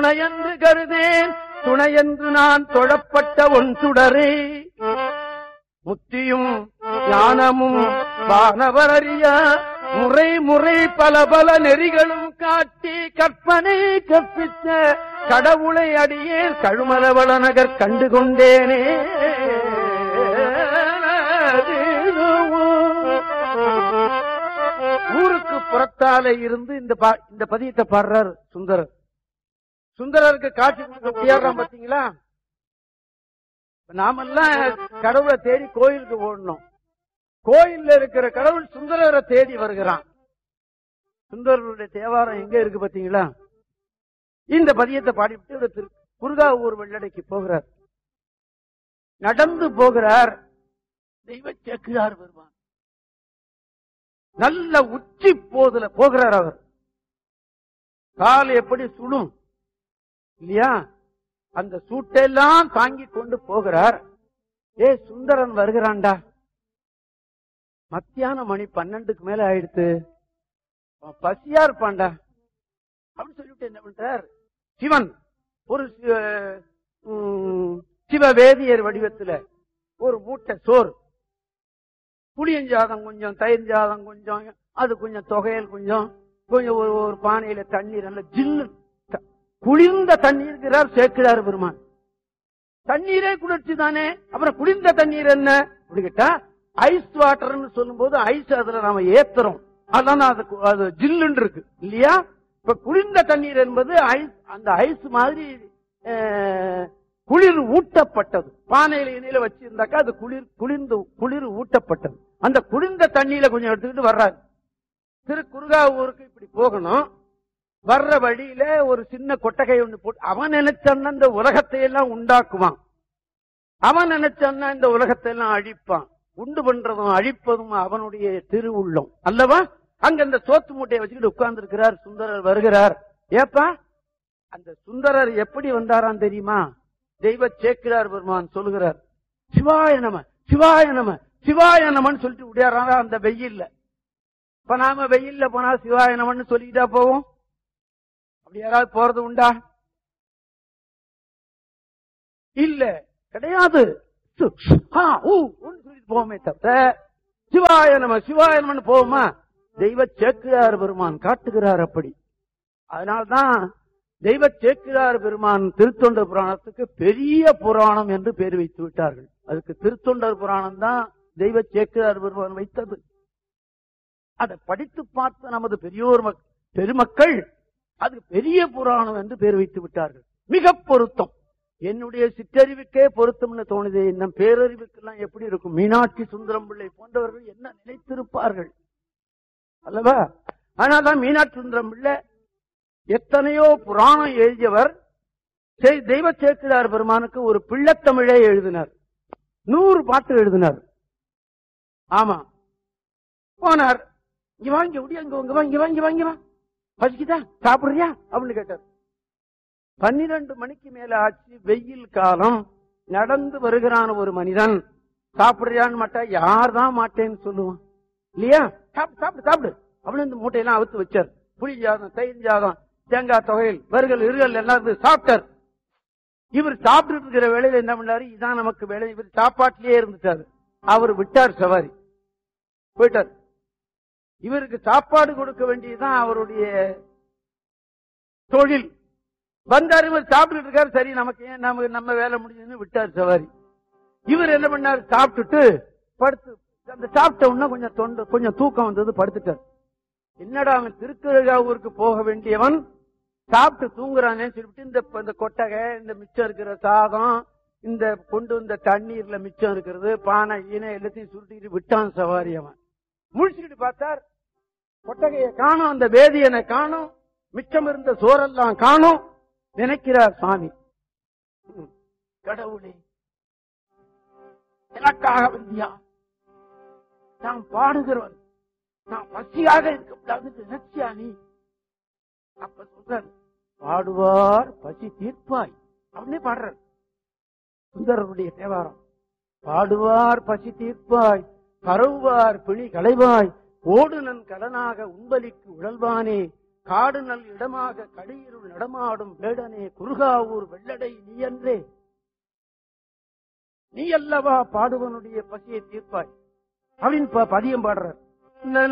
துணையென்று கருதேன் துணையென்று நான் தொழப்பட்ட ஒன் சுடரே முத்தியும் ஞானமும் வானவர் அறிய முறை முறை பல பல நெறிகளும் காட்டி கற்பனை கற்பித்த கடவுளை அடியே கழுமலவள நகர் கண்டு கொண்டேனே ஊருக்கு புறத்தாலே இருந்து இந்த பா- இந்த பதியத்தை பாடுறார் சுந்தரர் சுந்தரருக்கு காட்சி கொடுக்க முடியாடுறான் பாத்தீங்களா நாமெல்லாம் கடவுளை தேடி கோயிலுக்கு ஓடணும் கோயில்ல இருக்கிற கடவுள் சுந்தரரை தேடி வருகிறான் சுந்தரருடைய தேவாரம் எங்க இருக்கு பாத்தீங்களா இந்த பதியத்தை பாடிவிட்டு இவர் திரு குருகாவூர் வெள்ளடைக்கு போகிறார் நடந்து போகிறார் தெய்வ செக்குறார் வருவான் நல்ல உச்சி போதுல போகிறார் அவர் கால் எப்படி சுடும் இல்லையா அந்த சூட்டெல்லாம் தாங்கி கொண்டு போகிறார் ஏ சுந்தரன் வருகிறான்டா மத்தியான மணி பன்னெண்டுக்கு மேல ஆயிடுத்து அவன் பசியா இருப்பான்டா அப்படின்னு சொல்லிட்டு என்ன பண்றார் சிவன் ஒரு சி- உம், சிவவேதியர் வடிவத்துல ஒரு மூட்டை சோறு புளியஞ்சாதம் கொஞ்சம் தயிர் ஜாதம் கொஞ்சம் அது கொஞ்சம் தொகையல் கொஞ்சம் கொஞ்சம் ஒரு ஒரு பானையில தண்ணீர் நல்ல ஜில்லு த- குளிர்ந்த தண்ணீர்கிறார் சேர்க்கிறார் பெருமான் தண்ணீரே குளிர்ச்சி தானே அப்புறம் குளிர்ந்த தண்ணீர் என்ன அப்படி கேட்டா ஐஸ் வாட்டர்னு சொல்லும்போது ஐஸ் அதுல நாம ஏத்துறோம் அதான் அது கு- அது ஜில்லுன்னு இருக்கு இல்லையா இப்ப குளிர்ந்த தண்ணீர் என்பது ஐஸ் அந்த ஐஸ் மாதிரி அஹ், குளிர் ஊட்டப்பட்டது பானையில இணையில வச்சிருந்தாக்கா அது குளிர் குளிர்ந்து குளிர் ஊட்டப்பட்டது அந்த குளிர்ந்த தண்ணியில கொஞ்சம் எடுத்துக்கிட்டு வர்றாரு திரு குருகாவூருக்கு இப்படி போகணும் வர்ற வழியில ஒரு சின்ன கொட்டகை ஒண்ணு போட்டு அவன் நினைச்சான்னா இந்த உலகத்தை எல்லாம் உண்டாக்குவான் அவன் நினைச்சான்னா இந்த உலகத்தை எல்லாம் அழிப்பான் உண்டு பண்றதும் அழிப்பதும் அவனுடைய திருவுள்ளம் அல்லவா அங்க இந்த சோத்து மூட்டையை வச்சுக்கிட்டு உட்கார்ந்து இருக்கிறார் சுந்தரர் வருகிறார் ஏப்பா அந்த சுந்தரர் எப்படி வந்தாராம் தெரியுமா தெய்வ சேக்கிரார் பெருமான் சொல்லுகிறார் சிவாய நம சிவாய நம சிவாய நமன்னு சொல்லிட்டு விடையாறாரா அந்த வெயில்ல இப்ப நாம வெயில்ல போனா சிவாய நமன்னு சொல்லிக்கிட்டா போவோம் அப்படி யாராவது போறது உண்டா இல்ல கிடையாது சு, ஆ, ஊ, ஊன்னு சொல்லிட்டு போவோமே தவிர சிவாய நம சிவாய நமன்னு போவோமா தெய்வ சேக்கிரார் பெருமான் காட்டுகிறார் அப்படி அதனால்தான் தெய்வ சேக்கிரார் பெருமான் திருத்தொண்டர் புராணத்துக்கு பெரிய புராணம் என்று பேர் வைத்து விட்டார்கள் அதுக்கு திருத்தொண்டர் புராணம் தான் தெய்வ சேக்கிரார் பெருமான் வைத்தது அதை படித்து பார்த்த நமது பெரியோர் மக்- பெருமக்கள் அது பெரிய புராணம் என்று பேர் வைத்து விட்டார்கள் மிக பொருத்தம் என்னுடைய சிற்றறிவுக்கே பொருத்தம்னு தோணுது நம் பேரறிவுக்கெல்லாம் எப்படி இருக்கும் மீனாட்சி சுந்தரம் பிள்ளை போன்றவர்கள் என்ன நினைத்திருப்பார்கள் அல்லவா ஆனால்தான் மீனாட்சி சுந்தரம் பிள்ளை எத்தனையோ புராணம் எழுதியவர் சே- தெய்வ சேக்கிரார் பெருமானுக்கு ஒரு பிள்ளைத்தமிழே எழுதினார் நூறு பாட்டு எழுதினார் ஆமா போனார் இங்க வாங்கி விடி அங்க இங்க வாங்கி வாங்கி வாங்கி வா பசிக்குதா சாப்பிடுறியா அப்படின்னு கேட்டார் பன்னிரண்டு மணிக்கு மேல ஆச்சு வெயில் காலம் நடந்து வருகிறான் ஒரு மனிதன் சாப்பிடுறியான்னு மாட்டா யார் தான் மாட்டேன்னு சொல்லுவான் இல்லையா சாப்பிடு சாப்பிடு சாப்பிடு அப்படின்னு இந்த மூட்டையெல்லாம் அவுத்து வச்சார் புளி ஜாதம் தயிர் ஜாதம் தேங்காய் தொகையில் வறுகள் இருகள் எல்லாம் இருந்து சாப்பிட்டார் இவர் சாப்பிட்டு இருக்கிற வேலையில என்ன பண்ணாரு இதான் நமக்கு வேலை இவர் சாப்பாட்டிலேயே இருந்துட்டாரு அவர் விட்டார் சவாரி போயிட்டார் இவருக்கு சாப்பாடு கொடுக்க வேண்டியதுதான் அவருடைய தொழில் வந்தாரு இவர் சாப்பிட்டுட்டு இருக்காரு சரி நமக்கு ஏன் நம்ம நம்ம வேலை முடிஞ்சதுன்னு விட்டார் சவாரி இவர் என்ன பண்ணாரு சாப்பிட்டுட்டு படுத்து அந்த சாப்பிட்ட உடனே கொஞ்சம் தொண்டை கொஞ்சம் தூக்கம் வந்தது படுத்துட்டார் என்னடா அவன் திருக்கழுகாவூருக்கு போக வேண்டியவன் சாப்பிட்டு தூங்குறானே சொல்லிட்டு இந்த இந்த கொட்டகை இந்த மிச்சம் இருக்கிற சாதம் இந்த கொண்டு வந்த தண்ணீர்ல மிச்சம் இருக்கிறது பானை ஈனை எல்லாத்தையும் சுருட்டிட்டு விட்டான் சவாரி அவன் முழிச்சுக்கிட்டு பார்த்தார் கொட்டகையை காணும் அந்த வேதியனை காணும் மிச்சம் இருந்த சோறெல்லாம் காணும் நினைக்கிறார் சாமி ம், கடவுளே எனக்காக வந்தியா நான் பாடுகிறவன் நான் பசியாக இருக்கக்கூடாது நினைச்சியா நீ அப்ப சொல்றார் பாடுவார் பசி தீர்ப்பாய் அப்படின்னே பாடுறார் சுந்தரருடைய தேவாரம் பாடுவார் பசி தீர்ப்பாய் பரவுவார் பிணி களைவாய் ஓடுனன் கடனாக உண்பலிக்கு உழல்வானே காடு நல் இடமாக கடியிருள் நடமாடும் வேடனே குருகாவூர் வெள்ளடை நீ என்றே நீ அல்லவா பாடுவனுடைய பசியை தீர்ப்பாய் அப்படின்னு ப- பதியம் பாடுறார்